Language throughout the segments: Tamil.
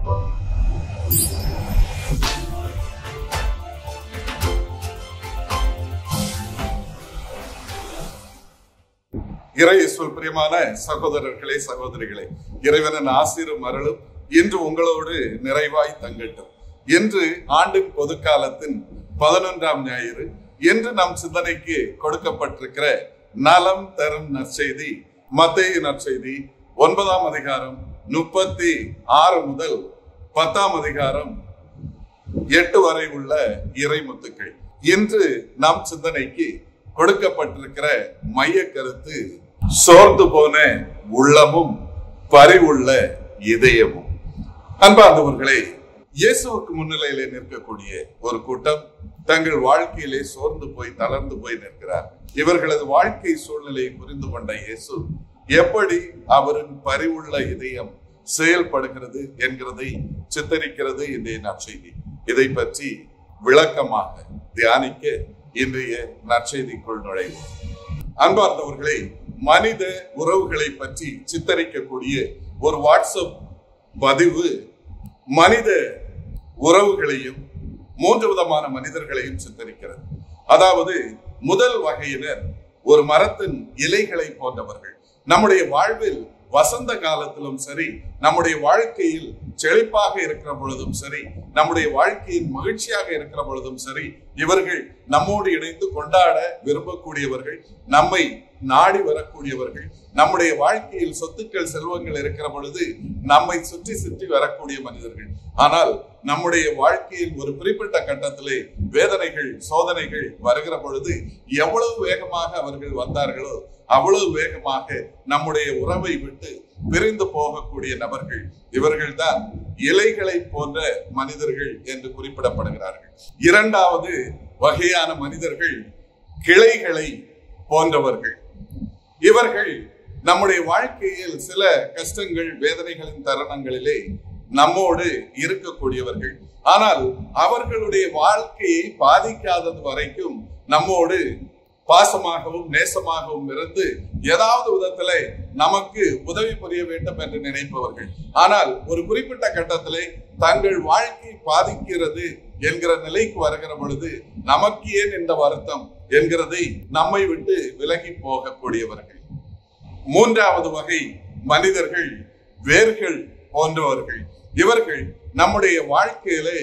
இறையேசுவில் பிரியமான சகோதரர்களே சகோதரிகளே இறைவனின் ஆசிரும் அருளும் இன்று உங்களோடு நிறைவாய் தங்கட்டும் இன்று ஆண்டின் பொதுக்காலத்தின் பதினொன்றாம் ஞாயிறு இன்று நம் சிந்தனைக்கு கொடுக்கப்பட்டிருக்கிற நலம் தரும் நற்செய்தி மத்தேயு நற்செய்தி ஒன்பதாம் அதிகாரம் முப்பத்தி ஆறு முதல் பத்தாம் அதிகாரம் எட்டு வரை உள்ள இறைமுத்துக்கள் இன்று நம் சிந்தனைக்கு கொடுக்கப்பட்டிருக்கிற மைய கருத்து சோர்ந்து போன உள்ளமும் பரிவுள்ள இதயமும் அன்பார்ந்தவர்களே இயேசுவுக்கு முன்னிலையிலே நிற்கக்கூடிய ஒரு கூட்டம் தங்கள் வாழ்க்கையிலே சோர்ந்து போய் தளர்ந்து போய் நிற்கிறார் இவர்களது வாழ்க்கை சூழ்நிலையை புரிந்து கொண்ட இயேசு எப்படி அவரின் பரிவுள்ள இதயம் செயல்படுகிறது என்கிறதை சித்தரிக்கிறது இன்றைய நற்செய்தி இதை பற்றி விளக்கமாக தியானிக்க இன்றைய நற்செய்திக்குள் நுழைவோம் அன்பார்ந்தவர்களே மனித உறவுகளை பற்றி சித்தரிக்கக்கூடிய ஒரு வாட்ஸ்அப் பதிவு மனித உறவுகளையும் மூன்று விதமான மனிதர்களையும் சித்தரிக்கிறது அதாவது முதல் வகையினர் ஒரு மரத்தின் இலைகளை போன்றவர்கள் நம்முடைய வாழ்வில் வசந்த காலத்திலும் சரி நம்முடைய வாழ்க்கையில் செழிப்பாக இருக்கிற பொழுதும் சரி நம்முடைய வாழ்க்கையில் மகிழ்ச்சியாக இருக்கிற பொழுதும் சரி இவர்கள் நம்மோடு இணைந்து கொண்டாட விரும்பக்கூடியவர்கள் நம்மை நாடி வரக்கூடியவர்கள் நம்முடைய வாழ்க்கையில் சொத்துக்கள் செல்வங்கள் இருக்கிற பொழுது நம்மை சுற்றி சுற்றி வரக்கூடிய மனிதர்கள் ஆனால் நம்முடைய வாழ்க்கையில் ஒரு குறிப்பிட்ட கட்டத்திலே வேதனைகள் சோதனைகள் வருகிற பொழுது எவ்வளவு வேகமாக அவர்கள் வந்தார்களோ அவ்வளவு வேகமாக நம்முடைய உறவை விட்டு பிரிந்து போகக்கூடிய நபர்கள் இவர்கள்தான் இலைகளை போன்ற மனிதர்கள் என்று குறிப்பிடப்படுகிறார்கள் இரண்டாவது வகையான மனிதர்கள் கிளைகளை போன்றவர்கள் இவர்கள் நம்முடைய வாழ்க்கையில் சில கஷ்டங்கள் வேதனைகளின் தருணங்களிலே நம்மோடு இருக்கக்கூடியவர்கள் ஆனால் அவர்களுடைய வாழ்க்கையை பாதிக்காதது வரைக்கும் நம்மோடு பாசமாகவும் நேசமாகவும் இருந்து ஏதாவது விதத்திலே நமக்கு உதவி புரிய வேண்டும் என்று நினைப்பவர்கள் ஆனால் ஒரு குறிப்பிட்ட கட்டத்திலே தங்கள் வாழ்க்கை பாதிக்கிறது என்கிற நிலைக்கு வருகிற பொழுது நமக்கு ஏன் இந்த வருத்தம் என்கிறதை நம்மை விட்டு விலகி போகக்கூடியவர்கள் மூன்றாவது வகை மனிதர்கள் வேர்கள் போன்றவர்கள் இவர்கள் நம்முடைய வாழ்க்கையிலே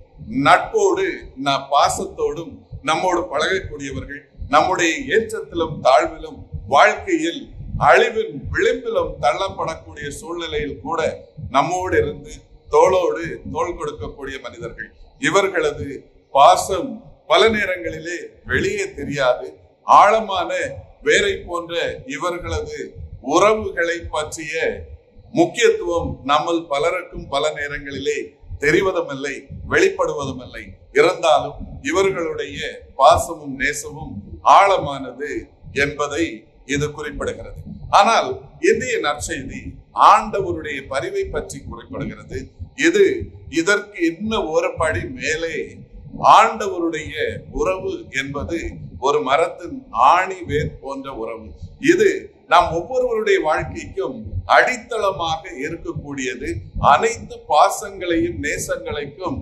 நட்போடு ந- பாசத்தோடும் நம்மோடு பழகக்கூடியவர்கள் நம்முடைய ஏற்றத்திலும் தாழ்விலும் வாழ்க்கையில் அழிவின் விளிம்பிலும் தள்ளப்படக்கூடிய சூழ்நிலையில் கூட நம்மோடு இருந்து தோளோடு தோள் கொடுக்கக்கூடிய மனிதர்கள் இவர்களது பாசம் பல நேரங்களிலே வெளியே தெரியாது ஆழமான வேரை போன்ற இவர்களது உறவுகளை பற்றிய முக்கியத்துவம் நம்மில் பலருக்கும் பல நேரங்களிலே தெரிவதும் இல்லை வெளிப்படுவதும் இல்லை இருந்தாலும் இவர்களுடைய பாசமும் நேசமும் ஆழமானது என்பதை இது குறிப்பிடுகிறது ஆனால் இந்திய நற்செய்தி ஆண்டவருடைய பரிவை பற்றி குறிப்பிடுகிறது இது இதற்கு இன்னும் ஒரு படி மேலே ஆண்டவருடைய உறவு என்பது ஒரு மரத்தின் ஆணி வேர் போன்ற உறவு இது நாம் ஒவ்வொருவருடைய வாழ்க்கைக்கும் அடித்தளமாக இருக்கக்கூடியது அனைத்து பாசங்களையும் நேசங்களைக்கும்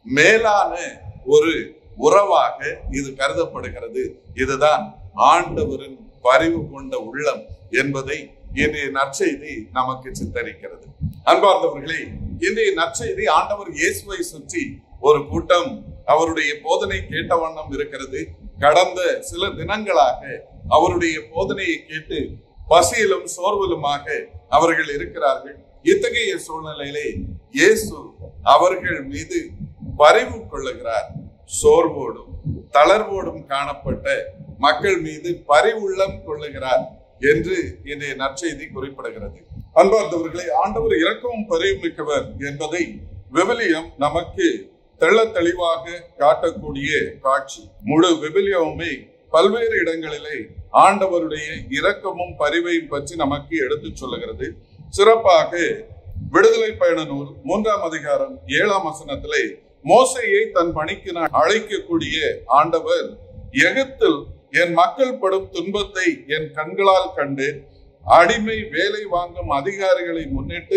மேலான ஒரு உறவாக இது கருதப்படுகிறது இதுதான் ஆண்டவரின் பரிவு கொண்ட உள்ளம் என்பதை இன்றைய நற்செய்தி நமக்கு சித்தரிக்கிறது அன்பார்ந்தவர்களே இன்றைய நற்செய்தி ஆண்டவர் இயேசுவை சுற்றி ஒரு கூட்டம் அவருடைய போதனை கேட்ட வண்ணம் இருக்கிறது கடந்த சில தினங்களாக அவருடைய போதனையை கேட்டு பசியிலும் சோர்விலுமாக அவர்கள் இருக்கிறார்கள் இத்தகைய சூழ்நிலையிலே இயேசு அவர்கள் மீது பரிவு கொள்ளுகிறார் சோர்வோடும் தளர்வோடும் காணப்பட்ட மக்கள் மீது பரிவுள்ளம் கொள்ளுகிறார் என்று இன்றைய நற்செய்தி குறிப்பிடுகிறது அன்பார்ந்தவர்களை ஆண்டவர் இரக்கமும் பரிவு மிக்கவர் என்பதை விவிலியம் நமக்கு தெள்ள தெளிவாக காட்டக்கூடிய காட்சி முழு விவிலியமுமே பல்வேறு இடங்களிலே ஆண்டவருடைய இரக்கமும் பரிவையும் பற்றி நமக்கு எடுத்துச் சொல்லுகிறது சிறப்பாக விடுதலை பயண நூல் மூன்றாம் அதிகாரம் ஏழாம் வசனத்திலே மோசையை தன் பணிக்கு நான் அழைக்கக்கூடிய ஆண்டவர் எகிப்தில் என் மக்கள் படும் துன்பத்தை என் கண்களால் கண்டு அடிமை வேலை வாங்கும் அதிகாரிகளை முன்னிட்டு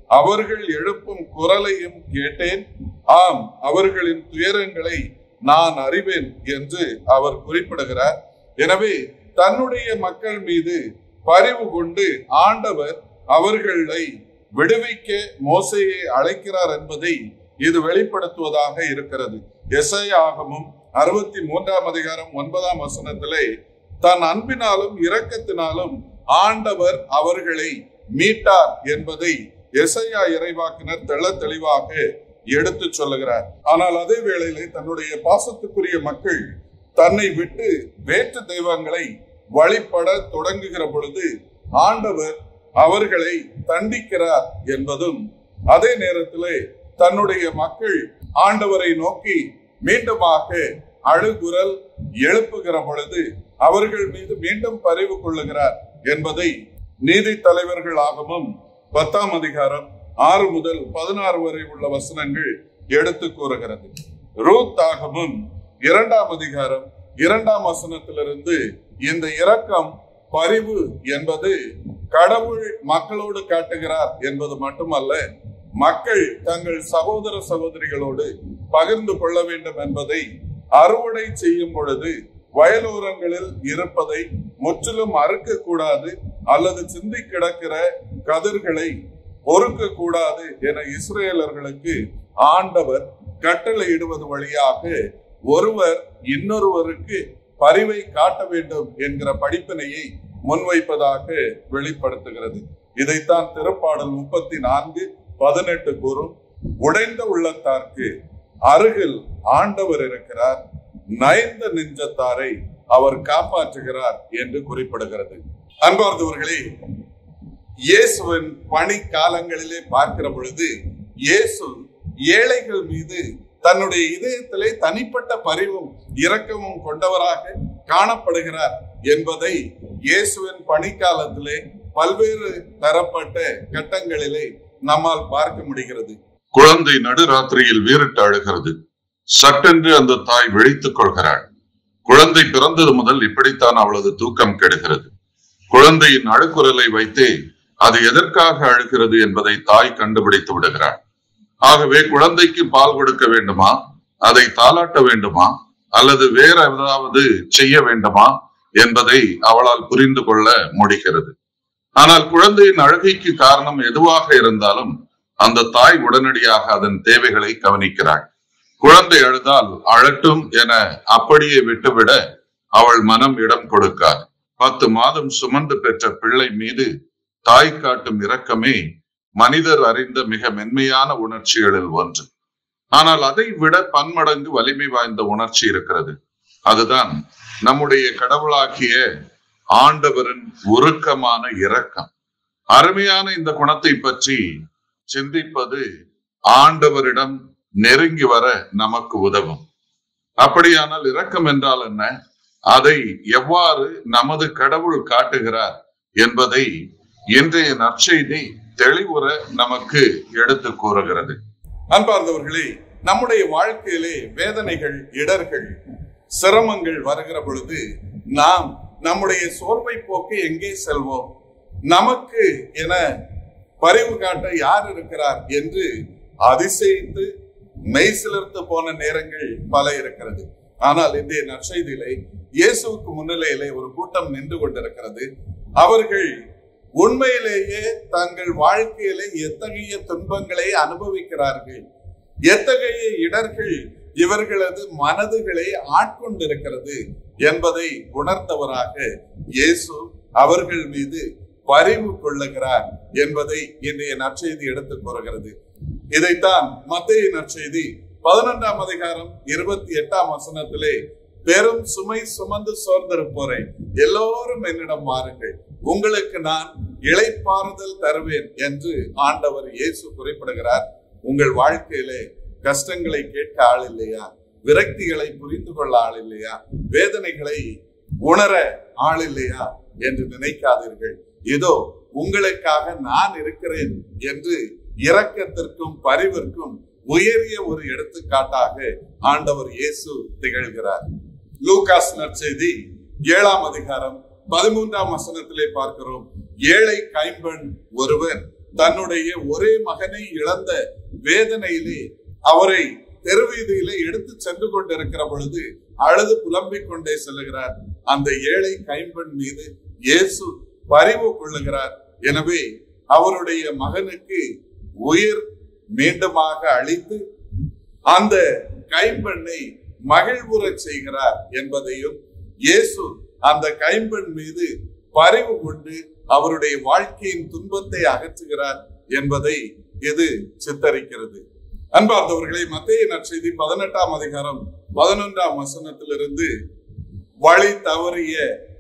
அவர்கள் எழுப்பும் குரலையும் கேட்டேன் ஆம் அவர்களின் துயரங்களை நான் அறிவேன் என்று அவர் குறிப்பிடுகிறார் எனவே தன்னுடைய மக்கள் மீது பரிவு கொண்டு ஆண்டவர் அவர்களை விடுவிக்க மோசையை அழைக்கிறார் என்பதை இது வெளிப்படுத்துவதாக இருக்கிறது எசையாகமும் அறுபத்தி மூன்றாம் அதிகாரம் ஒன்பதாம் வசனத்திலே தன் அன்பினாலும் இரக்கத்தினாலும் ஆண்டவர் அவர்களை மீட்டார் என்பதை எசையா இறைவாக்கினர் தெள்ள தெளிவாக எடுத்து சொல்லுகிறார் ஆனால் அதே வேளையிலே தன்னுடைய பாசத்துக்குரிய மக்கள் தன்னை விட்டு வேற்று தெய்வங்களை வழிபட தொடங்குகிற பொழுது ஆண்டவர் அவர்களை தண்டிக்கிறார் என்பதும் அதே நேரத்திலே தன்னுடைய மக்கள் ஆண்டவரை நோக்கி மீண்டுமாக அழுகுரல் எழுப்புகிற பொழுது அவர்கள் மீது மீண்டும் பரிவு கொள்ளுகிறார் என்பதை நீதி தலைவர்களாகவும் பத்தாம் அதிகாரம் ஆறு முதல் பதினாறு வரை உள்ள வசனங்கள் எடுத்து கூறுகிறது ரூத் ஆகமும் இரண்டாம் அதிகாரம் இரண்டாம் வசனத்திலிருந்து இந்த இரக்கம் பரிவு என்பது கடவுள் மக்களோடு காட்டுகிறார் என்பது மட்டுமல்ல மக்கள் தங்கள் சகோதர சகோதரிகளோடு பகிர்ந்து கொள்ள வேண்டும் என்பதை அறுவடை செய்யும் பொழுது வயலோரங்களில் இருப்பதை முற்றிலும் அறுக்க கூடாது அல்லது சிந்தி கிடக்கிற கதிர்களை பொறுக்க கூடாது என இஸ்ரேலர்களுக்கு ஆண்டவர் கட்டளையிடுவது வழியாக ஒருவர் இன்னொருவருக்கு பரிவை காட்ட வேண்டும் என்கிற படிப்பினையை முன்வைப்பதாக வெளிப்படுத்துகிறது இதைத்தான் திருப்பாடல் முப்பத்தி நான்கு பதினெட்டு கூறும் உடைந்த உள்ளத்தார்க்கு அருகில் ஆண்டவர் இருக்கிறார் நயந்த நெஞ்சத்தாரை அவர் காப்பாற்றுகிறார் என்று குறிப்பிடுகிறது அன்பார்ந்தவர்களே இயேசுவின் பணி காலங்களிலே பார்க்கிற பொழுது இயேசு ஏழைகள் மீது தன்னுடைய இதயத்திலே தனிப்பட்ட பரிவும் இரக்கமும் கொண்டவராக காணப்படுகிறார் என்பதை இயேசுவின் பணிக்காலத்திலே பல்வேறு தரப்பட்ட கட்டங்களிலே நம்மால் பார்க்க முடிகிறது குழந்தை நடுராத்திரியில் வீறிட்டு அழுகிறது சட்டென்று அந்த தாய் விழித்துக் கொள்கிறாள் குழந்தை பிறந்தது முதல் இப்படித்தான் அவளது தூக்கம் கெடுகிறது குழந்தையின் அழுக்குரலை வைத்தே அது எதற்காக அழுகிறது என்பதை தாய் கண்டுபிடித்து விடுகிறாள் ஆகவே குழந்தைக்கு பால் கொடுக்க வேண்டுமா அதை தாளாட்ட வேண்டுமா அல்லது வேற ஏதாவது செய்ய வேண்டுமா என்பதை அவளால் புரிந்து கொள்ள முடிகிறது ஆனால் குழந்தையின் அழுகைக்கு காரணம் எதுவாக இருந்தாலும் அந்த தாய் உடனடியாக அதன் தேவைகளை கவனிக்கிறாள் குழந்தை அழுதால் அழட்டும் என அப்படியே விட்டுவிட அவள் மனம் இடம் கொடுக்காது பத்து மாதம் சுமந்து பெற்ற பிள்ளை மீது தாய் காட்டும் இரக்கமே மனிதர் அறிந்த மிக மென்மையான உணர்ச்சிகளில் ஒன்று ஆனால் அதை விட பன்மடங்கு வலிமை வாய்ந்த உணர்ச்சி இருக்கிறது அதுதான் நம்முடைய கடவுளாகிய ஆண்டவரின் உருக்கமான இரக்கம் அருமையான இந்த குணத்தை பற்றி சிந்திப்பது ஆண்டவரிடம் நெருங்கி வர நமக்கு உதவும் அப்படியானால் இரக்கம் என்றால் என்ன அதை எவ்வாறு நமது கடவுள் காட்டுகிறார் என்பதை இன்றைய நற்செய்தி தெளிவுற நமக்கு எடுத்து கூறுகிறது அன்பார்ந்தவர்களே நம்முடைய வாழ்க்கையிலே வேதனைகள் இடர்கள் சிரமங்கள் வருகிற பொழுது நாம் நம்முடைய சோர்வை போக்கு எங்கே செல்வோம் நமக்கு என பரிவு காட்ட யார் இருக்கிறார் என்று அதிசயித்து மெய் சிலிர்த்து போன நேரங்கள் பல இருக்கிறது ஆனால் இன்றைய நற்செய்தியிலே இயேசுவுக்கு முன்னிலையிலே ஒரு கூட்டம் நின்று கொண்டிருக்கிறது அவர்கள் உண்மையிலேயே தங்கள் வாழ்க்கையிலே எத்தகைய துன்பங்களை அனுபவிக்கிறார்கள் எத்தகைய இடர்கள் இவர்களது மனதுகளை ஆட்கொண்டிருக்கிறது என்பதை உணர்ந்தவராக இயேசு அவர்கள் மீது பரிவு கொள்ளுகிறார் என்பதை இன்றைய நற்செய்தி எடுத்துக் கூறுகிறது இதைத்தான் மத்திய நற்செய்தி பதினொன்றாம் அதிகாரம் இருபத்தி எட்டாம் வசனத்திலே பெரும் சுமை சுமந்து சோர்ந்திருப்போரை எல்லோரும் என்னிடம் வாருங்கள் உங்களுக்கு நான் இளைப்பாறுதல் தருவேன் என்று ஆண்டவர் இயேசு குறிப்பிடுகிறார் உங்கள் வாழ்க்கையிலே கஷ்டங்களை கேட்க ஆள் இல்லையா விரக்திகளை புரிந்து கொள்ள ஆள் இல்லையா வேதனைகளை உணர ஆள் இல்லையா என்று நினைக்காதீர்கள் இதோ உங்களுக்காக நான் இருக்கிறேன் என்று இரக்கத்திற்கும் பரிவிற்கும் உயரிய ஒரு எடுத்துக்காட்டாக ஆண்டவர் இயேசு திகழ்கிறார் லூகாஸ் நற்செய்தி ஏழாம் அதிகாரம் பதிமூன்றாம் வசனத்திலே பார்க்கிறோம் ஏழை கைம்பெண் ஒருவர் தன்னுடைய ஒரே மகனை இழந்த வேதனையிலே அவரை தெருவீதியிலே எடுத்து சென்று கொண்டிருக்கிற பொழுது அழுது புலம்பிக் கொண்டே செல்லுகிறார் அந்த ஏழை கைம்பெண் மீது இயேசு பரிவு கொள்ளுகிறார் எனவே அவருடைய மகனுக்கு உயிர் மீண்டுமாக அளித்து அந்த கைம்பெண்ணை மகிழ்வுறச் செய்கிறார் என்பதையும் இயேசு அந்த கைம்பெண் மீது பரிவு கொண்டு அவருடைய வாழ்க்கையின் துன்பத்தை அகற்றுகிறார் என்பதை இது சித்தரிக்கிறது அன்பார்ந்தவர்களை மத்திய நற்செய்தி பதினெட்டாம் அதிகாரம் பதினொன்றாம் வசனத்திலிருந்து வழி தவறிய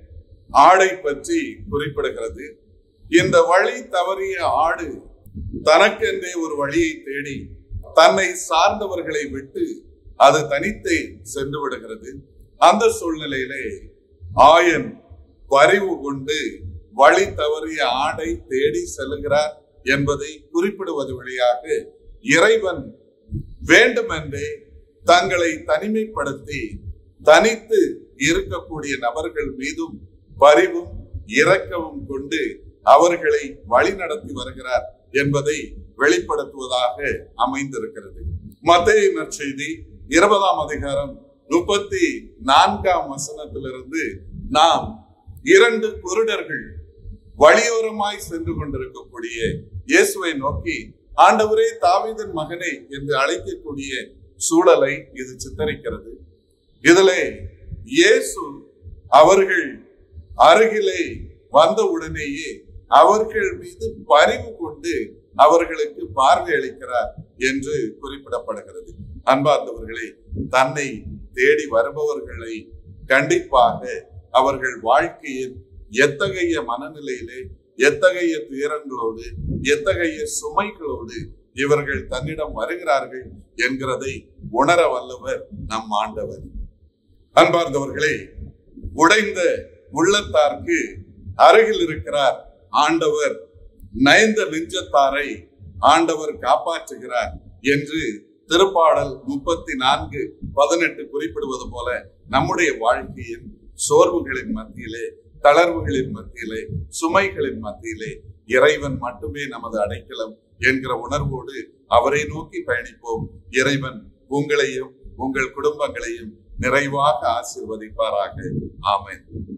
ஆடை பற்றி குறிப்பிடுகிறது இந்த வழி தவறிய ஆடு தனக்கென்றே ஒரு வழியை தேடி தன்னை சார்ந்தவர்களை விட்டு அது தனித்தே சென்று விடுகிறது அந்த சூழ்நிலையிலே ஆயன் பரிவு கொண்டு வழி தவறிய ஆடை தேடி செல்லுகிறார் என்பதை குறிப்பிடுவது வழியாக இறைவன் வேண்டுமென்றே தங்களை தனிமைப்படுத்தி தனித்து இருக்கக்கூடிய நபர்கள் மீதும் பரிவும் இரக்கமும் கொண்டு அவர்களை வழிநடத்தி வருகிறார் என்பதை வெளிப்படுத்துவதாக அமைந்திருக்கிறது மத்திய நற்செய்தி இருபதாம் அதிகாரம் முப்பத்தி நான்காம் வசனத்திலிருந்து நாம் இரண்டு குருடர்கள் வழியோரமாய் சென்று கொண்டிருக்கக்கூடிய இயேசுவை நோக்கி ஆண்டவரே தாவீதின் மகனே என்று அழைக்கக்கூடிய சூழலை இது சித்தரிக்கிறது இதிலே இயேசு அவர்கள் அருகிலே வந்த உடனேயே அவர்கள் மீது பரிவு கொண்டு அவர்களுக்கு பார்வை அளிக்கிறார் என்று குறிப்பிடப்படுகிறது அன்பார்ந்தவர்களே தன்னை தேடி வருபவர்களை கண்டிப்பாக அவர்கள் வாழ்க்கையில் எத்தகைய மனநிலையிலே எத்தகைய துயரங்களோடு எத்தகைய சுமைகளோடு இவர்கள் தன்னிடம் வருகிறார்கள் என்கிறதை உணர வல்லவர் நம் ஆண்டவர் அன்பார்ந்தவர்களே உடைந்த உள்ளத்தார்க்கு அருகில் இருக்கிறார் ஆண்டவர் நயந்த நெஞ்சத்தாரை ஆண்டவர் காப்பாற்றுகிறார் என்று திருப்பாடல் முப்பத்தி நான்கு பதினெட்டு குறிப்பிடுவது போல நம்முடைய வாழ்க்கையின் சோர்வுகளின் மத்தியிலே தளர்வுகளின் மத்தியிலே சுமைகளின் மத்தியிலே இறைவன் மட்டுமே நமது அடைக்கலம் என்கிற உணர்வோடு அவரை நோக்கி பயணிப்போம் இறைவன் உங்களையும் உங்கள் குடும்பங்களையும் நிறைவாக ஆசீர்வதிப்பாராக ஆமென்